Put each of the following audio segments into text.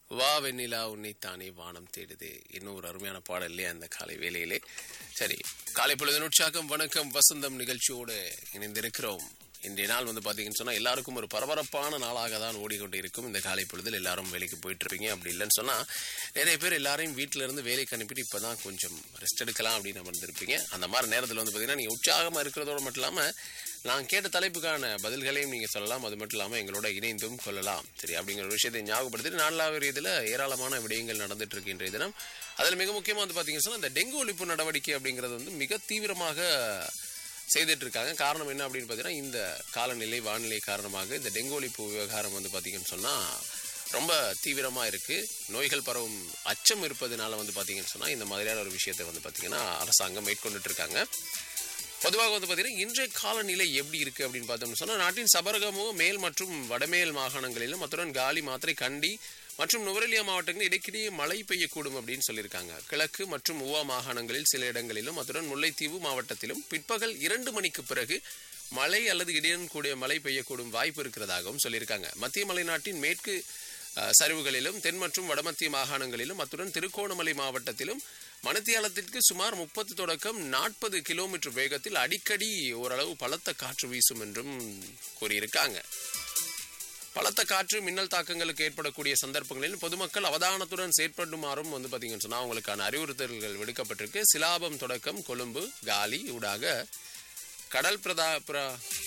வா வெண்ணிலா உன்னைத்தானே வானம் தேடுது இன்னும் ஒரு அருமையான பாடல் இல்லையா அந்த காலை வேளையிலே சரி காலை பொழுது உற்சாகம் வணக்கம் வசந்தம் நிகழ்ச்சியோடு இணைந்திருக்கிறோம் இன்றைய நாள் வந்து பாத்தீங்கன்னு சொன்னா எல்லாருக்கும் ஒரு பரபரப்பான நாளாக தான் ஓடிக்கொண்டு இருக்கும் இந்த காலை பொழுதில் எல்லாரும் வேலைக்கு போயிட்டு இருப்பீங்க அப்படி இல்லைன்னு சொன்னா நிறைய பேர் எல்லாரையும் வீட்டில இருந்து வேலைக்கு அனுப்பிட்டு இப்பதான் கொஞ்சம் ரெஸ்ட் எடுக்கலாம் அப்படின்னு அமர்ந்திருப்பீங்க அந்த மாதிரி நேரத்தில் வந்து பாத்தீங்கன்னா நீங்க உற்சாகமா இருக்கிறதோட மட்டும் இல்லாம நான் கேட்ட தலைப்புக்கான பதில்களையும் நீங்க சொல்லலாம் அது மட்டும் இல்லாம எங்களோட இணைந்தும் கொள்ளலாம் சரி அப்படிங்கிற ஒரு விஷயத்தை ஞாபகப்படுத்திட்டு நான்காவது ரீதியில ஏராளமான விடயங்கள் நடந்துட்டு இருக்கு இன்றைய தினம் அதுல மிக முக்கியமா வந்து பாத்தீங்கன்னா சொன்னா இந்த டெங்கு ஒழிப்பு நடவடிக்கை அப்படிங்கிறது வந்து மிக தீவிரமாக செய்துட்டு இருக்காங்க காரணம் என்ன அப்படின்னு பார்த்தீங்கன்னா இந்த காலநிலை வானிலை காரணமாக இந்த டெங்கு ஒழிப்பு விவகாரம் வந்து பார்த்தீங்கன்னு சொன்னால் ரொம்ப தீவிரமாக இருக்குது நோய்கள் பரவும் அச்சம் இருப்பதனால வந்து பார்த்தீங்கன்னு சொன்னால் இந்த மாதிரியான ஒரு விஷயத்தை வந்து பார்த்தீங்கன்னா அரசாங்கம் மேற்கொண்டுட்டு இருக்காங்க பொதுவாக வந்து பார்த்தீங்கன்னா இன்றைய காலநிலை எப்படி இருக்குது அப்படின்னு பார்த்தோம்னு சொன்னால் நாட்டின் சபரகமோ மேல் மற்றும் வடமேல் மாகாணங்களிலும் அத்துடன் காலி மாத்திரை கண்டி மற்றும் நுவரெலியா மாவட்டங்களில் இடைக்கிடையே மழை பெய்யக்கூடும் அப்படின்னு சொல்லியிருக்காங்க கிழக்கு மற்றும் உவா மாகாணங்களில் சில இடங்களிலும் அத்துடன் முல்லைத்தீவு மாவட்டத்திலும் பிற்பகல் இரண்டு மணிக்கு பிறகு மழை அல்லது இடையுடன் கூடிய மழை பெய்யக்கூடும் வாய்ப்பு இருக்கிறதாகவும் சொல்லியிருக்காங்க மத்திய மலைநாட்டின் மேற்கு அஹ், சரிவுகளிலும் தென் மற்றும் வடமத்திய மாகாணங்களிலும் அத்துடன் திருகோணமலை மாவட்டத்திலும் மணித்தியாலத்திற்கு சுமார் முப்பது தொடக்கம் நாற்பது கிலோமீட்டர் வேகத்தில் அடிக்கடி ஓரளவு பலத்த காற்று வீசும் என்றும் கூறியிருக்காங்க பலத்த காற்று மின்னல் தாக்கங்களுக்கு ஏற்படக்கூடிய சந்தர்ப்பங்களில் பொதுமக்கள் அவதானத்துடன் செயற்படுமாறும் வந்து பார்த்தீங்கன்னு சொன்னால் அவங்களுக்கான அறிவுறுத்தல்கள் விடுக்கப்பட்டிருக்கு சிலாபம் தொடக்கம் கொழும்பு காலி ஊடாக கடல் பிரதா பிர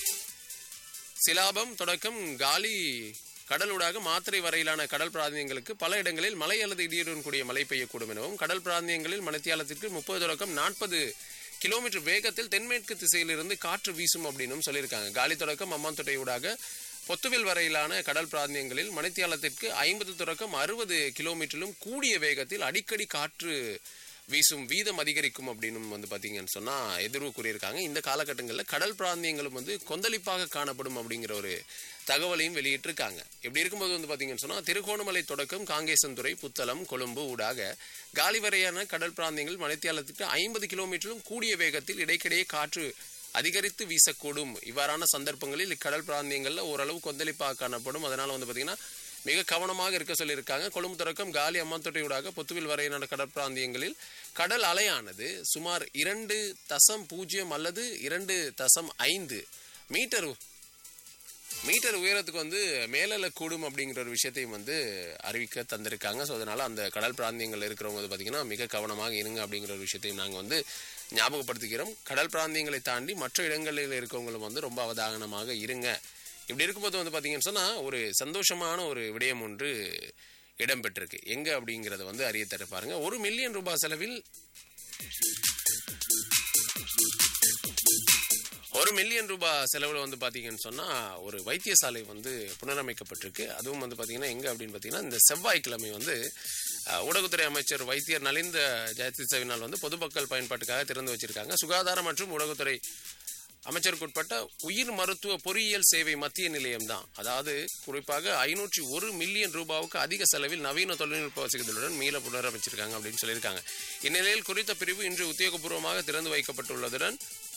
சிலாபம் தொடக்கம் காலி கடலூடாக மாத்திரை வரையிலான கடல் பிராந்தியங்களுக்கு பல இடங்களில் மழை அல்லது இடியுடன் கூடிய மழை பெய்யக்கூடும் எனவும் கடல் பிராந்தியங்களில் மணித்தியாலத்திற்கு முப்பது தொடக்கம் நாற்பது கிலோமீட்டர் வேகத்தில் தென்மேற்கு திசையிலிருந்து காற்று வீசும் அப்படின்னும் சொல்லியிருக்காங்க காலி தொடக்கம் அம்மாந்தொட்டை ஊடாக பொத்துவில் வரையிலான கடல் பிராந்தியங்களில் மணித்தியாலத்திற்கு ஐம்பது தொடக்கம் அறுபது கிலோமீட்டரிலும் கூடிய வேகத்தில் அடிக்கடி காற்று வீசும் வீதம் அதிகரிக்கும் அப்படின்னு வந்து பார்த்தீங்கன்னு சொன்னால் எதிர்வு கூறியிருக்காங்க இந்த காலகட்டங்களில் கடல் பிராந்தியங்களும் வந்து கொந்தளிப்பாக காணப்படும் அப்படிங்கிற ஒரு தகவலையும் வெளியிட்டிருக்காங்க இப்படி இருக்கும்போது வந்து பார்த்தீங்கன்னு சொன்னால் திருகோணமலை தொடக்கம் காங்கேசன்துறை புத்தளம் கொழும்பு ஊடாக காலி வரையான கடல் பிராந்தியங்கள் மணித்தியாலத்துக்கு ஐம்பது கிலோமீட்டரும் கூடிய வேகத்தில் இடைக்கிடையே காற்று அதிகரித்து வீசக்கூடும் இவ்வாறான சந்தர்ப்பங்களில் இக்கடல் பிராந்தியங்களில் ஓரளவு கொந்தளிப்பாக காணப்படும் அதனால வந்து பார்த்தீங்கன்னா மிக கவனமாக இருக்க சொல்லியிருக்காங்க கொழும்பு தொடக்கம் காலி அம்மாந்தொட்டையூடாக பொத்துவில் வரையிலான கடற்பிராந்தியங்களில் கடல் அலையானது சுமார் இரண்டு தசம் பூஜ்ஜியம் அல்லது இரண்டு தசம் ஐந்து மீட்டர் மீட்டர் உயரத்துக்கு வந்து மேலல கூடும் அப்படிங்கிற ஒரு விஷயத்தையும் வந்து அறிவிக்க தந்திருக்காங்க ஸோ அதனால அந்த கடல் பிராந்தியங்கள் இருக்கிறவங்க வந்து பார்த்தீங்கன்னா மிக கவனமாக இருங்க அப்படிங்கிற ஒரு விஷயத்தையும் நாங்கள் வந்து ஞாபகப்படுத்திக்கிறோம் கடல் பிராந்தியங்களை தாண்டி மற்ற இடங்களில் இருக்கவங்களும் வந்து ரொம்ப அவதானமாக இருங்க இப்படி இருக்கும்போது வந்து பார்த்தீங்கன்னு சொன்னால் ஒரு சந்தோஷமான ஒரு விடயம் ஒன்று இடம்பெற்றிருக்கு எங்க அப்படிங்கிறத வந்து அறிய தர பாருங்க ஒரு மில்லியன் ரூபாய் செலவில் ஒரு மில்லியன் ரூபாய் செலவில் வந்து பார்த்தீங்கன்னு சொன்னால் ஒரு வைத்தியசாலை வந்து புனரமைக்கப்பட்டிருக்கு அதுவும் வந்து பார்த்தீங்கன்னா எங்கே அப்படின்னு பார்த்தீங்கன்னா இந்த செவ்வாய்க்கிழமை வந்து அஹ், ஊடகத்துறை அமைச்சர் வைத்தியர் நலிந்த ஜெயதிசவினால் வந்து பொதுமக்கள் பயன்பாட்டுக்காக திறந்து வச்சிருக்காங்க சுகாதாரம் மற்றும் ஊடகத்துறை அமைச்சருக்குட்பட்ட உயிர் மருத்துவ பொறியியல் சேவை மத்திய நிலையம் தான் அதாவது குறிப்பாக ஐநூற்றி ஒரு மில்லியன் ரூபாவுக்கு அதிக செலவில் நவீன தொழில்நுட்ப வசதிகளுடன் மீள புனரமைச்சிருக்காங்க அப்படின்னு சொல்லியிருக்காங்க இந்நிலையில் குறித்த பிரிவு இன்று உத்தியோகபூர்வமாக திறந்து வைக்கப்பட்டுள்ளதுடன்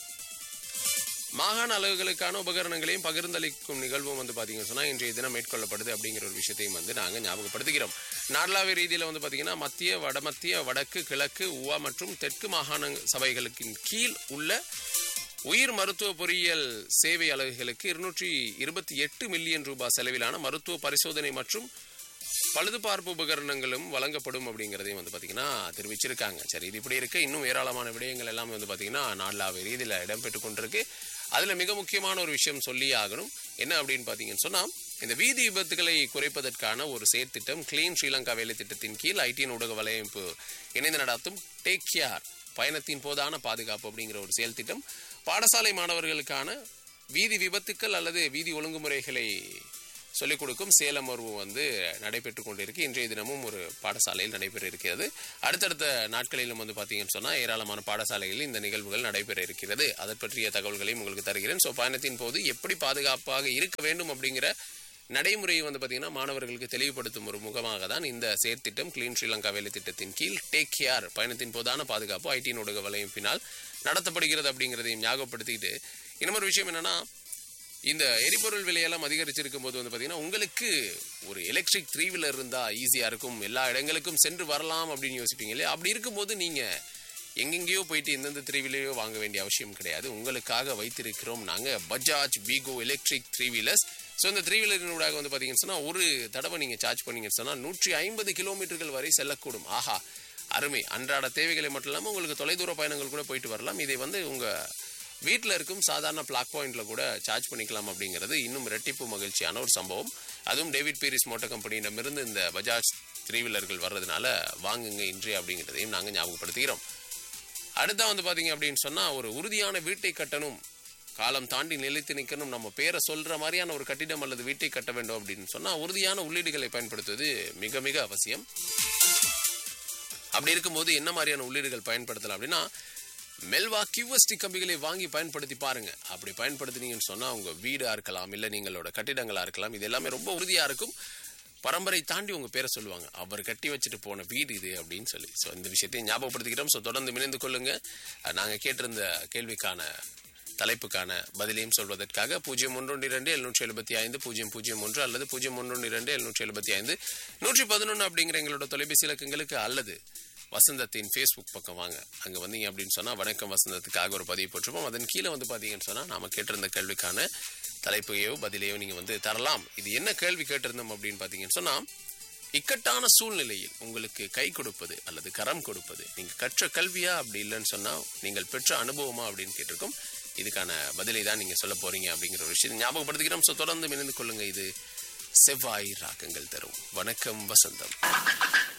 மாகாண அளவுகளுக்கான உபகரணங்களையும் பகிர்ந்தளிக்கும் நிகழ்வும் வந்து பார்த்தீங்கன்னு சொன்னால் இன்றைய தினம் மேற்கொள்ளப்படுது அப்படிங்கிற ஒரு விஷயத்தையும் வந்து நாங்கள் ஞாபகப்படுத்துகிறோம் நாடளாவிய ரீதியில் வந்து பார்த்தீங்கன்னா மத்திய வடமத்திய வடக்கு கிழக்கு உவா மற்றும் தெற்கு மாகாண சபைகளுக்கு கீழ் உள்ள உயிர் மருத்துவ பொறியியல் சேவை அலகுகளுக்கு இருநூற்றி இருபத்தி எட்டு மில்லியன் ரூபாய் செலவிலான மருத்துவ பரிசோதனை மற்றும் பழுதுபார்ப்பு உபகரணங்களும் வழங்கப்படும் அப்படிங்கிறதையும் வந்து பார்த்தீங்கன்னா தெரிவிச்சிருக்காங்க சரி இது இப்படி இருக்க இன்னும் ஏராளமான விடயங்கள் எல்லாமே வந்து பார்த்தீங்கன்னா நாடளாவிய ரீதியில் இடம்பெற்று கொண்டிருக்கு அதில் மிக முக்கியமான ஒரு விஷயம் சொல்லி ஆகணும் என்ன அப்படின்னு பார்த்தீங்கன்னு சொன்னால் இந்த வீதி விபத்துகளை குறைப்பதற்கான ஒரு செயற்திட்டம் கிளீன் ஸ்ரீலங்கா வேலை திட்டத்தின் கீழ் ஐடிஎன் ஊடக வலையமைப்பு இணைந்து நடத்தும் டேக் கேர் பயணத்தின் போதான பாதுகாப்பு அப்படிங்கிற ஒரு செயல் திட்டம் பாடசாலை மாணவர்களுக்கான வீதி விபத்துக்கள் அல்லது வீதி ஒழுங்குமுறைகளை சொல்லிக் கொடுக்கும் சேலமர்வு வந்து நடைபெற்று கொண்டிருக்கு இன்றைய தினமும் ஒரு பாடசாலையில் நடைபெற இருக்கிறது அடுத்தடுத்த நாட்களிலும் வந்து பார்த்தீங்கன்னு சொன்னால் ஏராளமான பாடசாலைகளில் இந்த நிகழ்வுகள் நடைபெற இருக்கிறது அதை பற்றிய தகவல்களையும் உங்களுக்கு தருகிறேன் ஸோ பயணத்தின் போது எப்படி பாதுகாப்பாக இருக்க வேண்டும் அப்படிங்கிற நடைமுறையை வந்து பார்த்தீங்கன்னா மாணவர்களுக்கு தெளிவுபடுத்தும் ஒரு முகமாக தான் இந்த செயற்திட்டம் கிளீன் ஸ்ரீலங்கா வேலை திட்டத்தின் கீழ் டேக் கேர் பயணத்தின் போதான பாதுகாப்பு ஐடி ஊடக வலையமைப்பினால் நடத்தப்படுகிறது அப்படிங்கிறதையும் ஞாபகப்படுத்திட்டு இன்னொரு விஷயம் என்னன்னா இந்த எரிபொருள் விலையெல்லாம் அதிகரிச்சிருக்கும் போது வந்து பார்த்தீங்கன்னா உங்களுக்கு ஒரு எலக்ட்ரிக் த்ரீ வீலர் இருந்தால் ஈஸியாக இருக்கும் எல்லா இடங்களுக்கும் சென்று வரலாம் அப்படின்னு யோசிப்பீங்க இல்லையா அப்படி இருக்கும்போது நீங்கள் எங்கெங்கேயோ போயிட்டு எந்தெந்த த்ரீ வீலரையோ வாங்க வேண்டிய அவசியம் கிடையாது உங்களுக்காக வைத்திருக்கிறோம் நாங்கள் பஜாஜ் பீகோ எலக்ட்ரிக் த்ரீ வீலர்ஸ் ஸோ இந்த த்ரீ வீலரினூடாக வந்து பார்த்தீங்கன்னு சொன்னால் ஒரு தடவை நீங்கள் சார்ஜ் பண்ணீங்கன்னு சொன்னால் நூற்றி ஐம்பது கிலோமீட்டர்கள் வரை செல்லக்கூடும் ஆஹா அருமை அன்றாட தேவைகளை மட்டும் இல்லாமல் உங்களுக்கு தொலைதூர பயணங்கள் கூட போயிட்டு வரலாம் இதை வந்து உங்கள் வீட்டில் இருக்கும் சாதாரண பிளாக் பாயிண்ட்ல கூட சார்ஜ் பண்ணிக்கலாம் அப்படிங்கிறது இன்னும் ரெட்டிப்பு மகிழ்ச்சியான ஒரு சம்பவம் அதுவும் டேவிட் பீரிஸ் மோட்டார் கம்பெனியிடமிருந்து இந்த பஜாஜ் த்ரீ வீலர்கள் வர்றதுனால வாங்குங்க இன்று அப்படிங்கிறதையும் நாங்கள் ஞாபகப்படுத்துகிறோம் அடுத்தா வந்து பார்த்தீங்க அப்படின்னு சொன்னால் ஒரு உறுதியான வீட்டை கட்டணும் காலம் தாண்டி நிலைத்து நிற்கணும் நம்ம பேரை சொல்ற மாதிரியான ஒரு கட்டிடம் அல்லது வீட்டை கட்ட வேண்டும் அப்படின்னு சொன்னால் உறுதியான உள்ளீடுகளை பயன்படுத்துவது மிக மிக அவசியம் அப்படி இருக்கும்போது என்ன மாதிரியான உள்ளீடுகள் பயன்படுத்தலாம் அப்படின்னா மெல்வா கியூஎஸ்டி கம்பிகளை வாங்கி பயன்படுத்தி பாருங்க அப்படி பயன்படுத்தினீங்கன்னு சொன்னா உங்க வீடா இருக்கலாம் இல்ல நீங்களோட கட்டிடங்களா இருக்கலாம் இது எல்லாமே ரொம்ப உறுதியா இருக்கும் பரம்பரை தாண்டி உங்க பேரை சொல்லுவாங்க அவர் கட்டி வச்சுட்டு போன வீடு இது அப்படின்னு சொல்லி ஸோ இந்த விஷயத்தையும் ஞாபகப்படுத்திக்கிறோம் ஸோ தொடர்ந்து இணைந்து கொள்ளுங்க அஹ் நாங்க கேட்டிருந்த கேள்விக்கான தலைப்புக்கான பதிலையும் சொல்வதற்காக பூஜ்ஜியம் ஒன்று இரண்டு எழுநூற்றி எழுபத்தி ஐந்து பூஜ்ஜியம் பூஜ்ஜியம் ஒன்று அல்லது பூஜ்ஜியம் ஒன்று இரண்டு எழுநூற்றி எழுபத்தி ஐந்து நூற்றி பதினொன்று அப்படிங்கிற எங்களோட தொலைபேசி இலக்கங்களுக்கு அல்லது வசந்தத்தின் ஃபேஸ்புக் பக்கம் வாங்க அங்கே வந்தீங்க அப்படின்னு சொன்னால் வணக்கம் வசந்தத்துக்காக ஒரு பதிவு போட்டிருப்போம் அதன் கீழே வந்து பார்த்தீங்கன்னு சொன்னால் நாம கேட்டிருந்த கேள்விக்கான தலைப்பையோ பதிலையோ நீங்கள் வந்து தரலாம் இது என்ன கேள்வி கேட்டிருந்தோம் அப்படின்னு பார்த்தீங்கன்னு சொன்னால் இக்கட்டான சூழ்நிலையில் உங்களுக்கு கை கொடுப்பது அல்லது கரம் கொடுப்பது நீங்கள் கற்ற கல்வியா அப்படி இல்லைன்னு சொன்னால் நீங்கள் பெற்ற அனுபவமா அப்படின்னு கேட்டிருக்கோம் இதுக்கான பதிலை தான் நீங்கள் சொல்ல போறீங்க அப்படிங்கிற ஒரு விஷயத்தை ஞாபகப்படுத்திக்கிறோம் ஸோ தொடர்ந்து இணைந்து கொள்ளுங்க இது செவ்வாய் ராகங்கள் தரும் வணக்கம் வசந்தம்